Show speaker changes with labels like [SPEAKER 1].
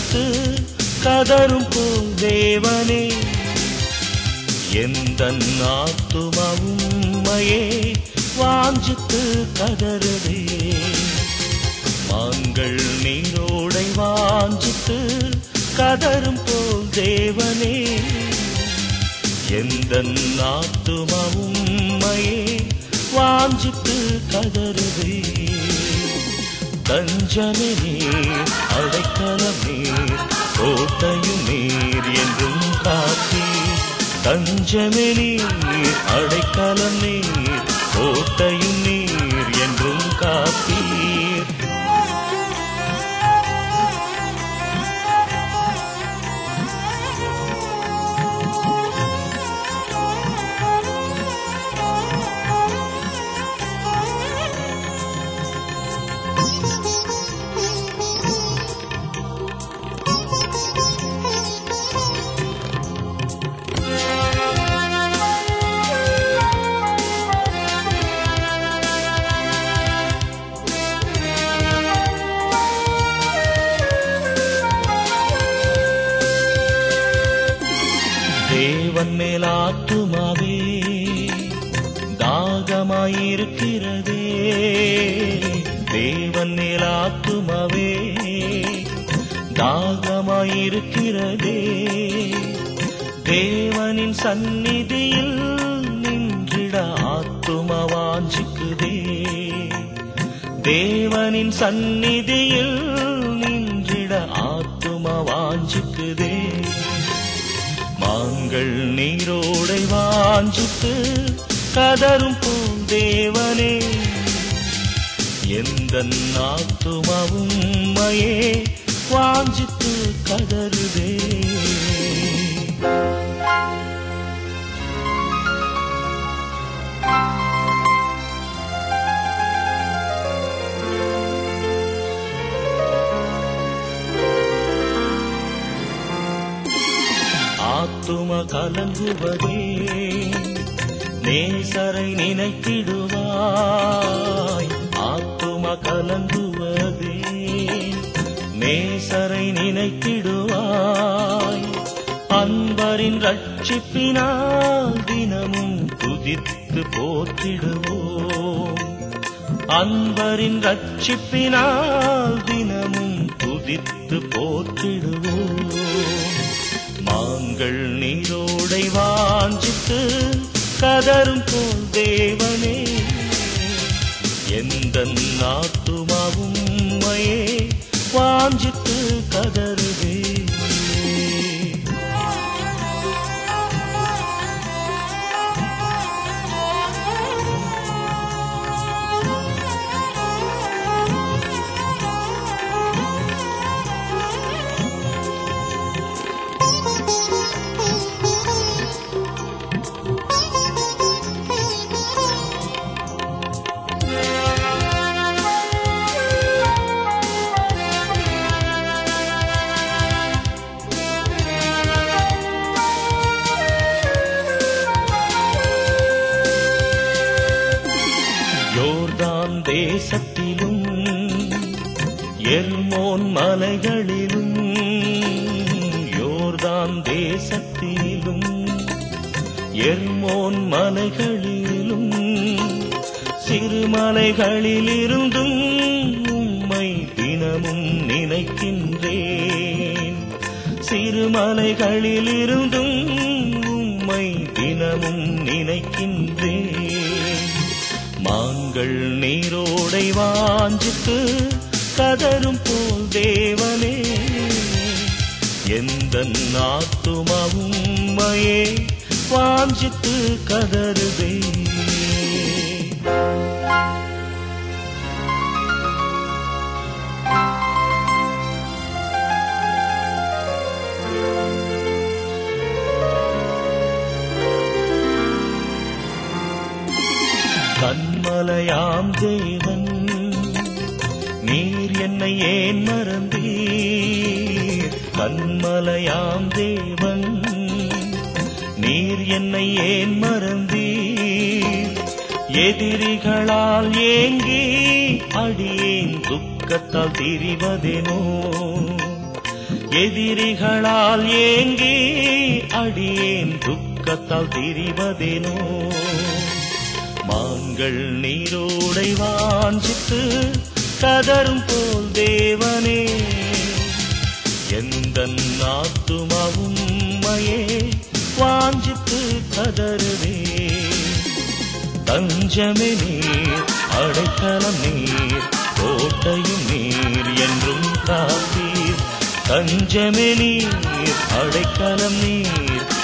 [SPEAKER 1] வாஞ்சித்து கதரும் போல் தேவனே எந்த ஆத்துமாவும் உம்மையே வாஞ்சித்து கதறுதே மான்கள் நீரோடை வாஞ்சித்து கதரும் போல் தேவனே எந்த ஆத்துமாவும் உம்மையே வாஞ்சித்து கதறுதே தஞ்சமே நீர் அடைக்கலம் நீர் கோட்டையும் நீர் என்றும் காத்தீர் தஞ்சமே நீர் அடைக்கலம் நீர் கோட்டையும் நீர் என்றும் காத்தீர் தேவன் மேல் ஆத்துமாவே தாகமாயிருக்கிறதே தேவன் மேல் ஆத்துமாவே தாகமாயிருக்கிறதே தேவனின் சந்நிதியில் நின்றிட ஆத்துமா வாஞ்சிக்குதே தேவனின் சந்நிதியில் நின்றிட ஆத்துமா வாஞ்சிக்குதே மான்கள் நீரோடை வாஞ்சித்து கதரும் போல் தேவனே எந்த ஆத்துமாவும் உம்மையே வாஞ்சித்து கதறுதே ஆத்தும கலங்குவதே நேசரை நினைத்திடுவாய் ஆத்தும கலங்குவதே நேசரை நினைத்திடுவாய் அன்பரின் ரட்சிப்பினால் தினமும் துதித்து போற்றிடுவோம் அன்பரின் ரட்சிப்பினால் தினமும் துதித்து போற்றிடுவோம் மான்கள் நீரோடை வாஞ்சித்து கதரும் போல் தேவனே எந்த நாத்துமாவும் உம்மையே வாஞ்சித்து கதறுதே யோர்தான் தேசத்திலும் எர்மோன் மலைகளிலும் யோர்தான் தேசத்திலும் எர்மோன் மலைகளிலும் சிறுமலைகளிலிருந்தும் உம்மை தினமும் நினைக்கின்றேன் சிறுமலைகளிலிருந்தும் உம்மை தினமும் நினைக்கின்றேன் மான்கள் நீரோடை வாஞ்சித்து கதரும் போல் தேவனே எந்த நாத்துமாவும் உம்மையே வாஞ்சித்து கதறுதே கண்மலையாம் தேவன் நீர் என்னை ஏன் மறந்தீர் கண்மலையாம் தேவன் நீர் என்னை ஏன் மறந்தீர் எதிரிகளால் ஏங்கி அடியேன் துக்கத்தால் திரிவதெனோ எதிரிகளால் ஏங்கி அடியேன் துக்கத்தால் திரிவதேனோ மான்கள் நீரோடை வாஞ்சித்து கதரும் போல் தேவனே எந்த ஆத்துமாவும் மையே வாஞ்சித்து கதறுதே தஞ்சமே நீர் அடைக்கலம் நீர் கோட்டையும் நீர் என்றும் காப்பீர் தஞ்சமே நீர் அடைக்கலம் நீர்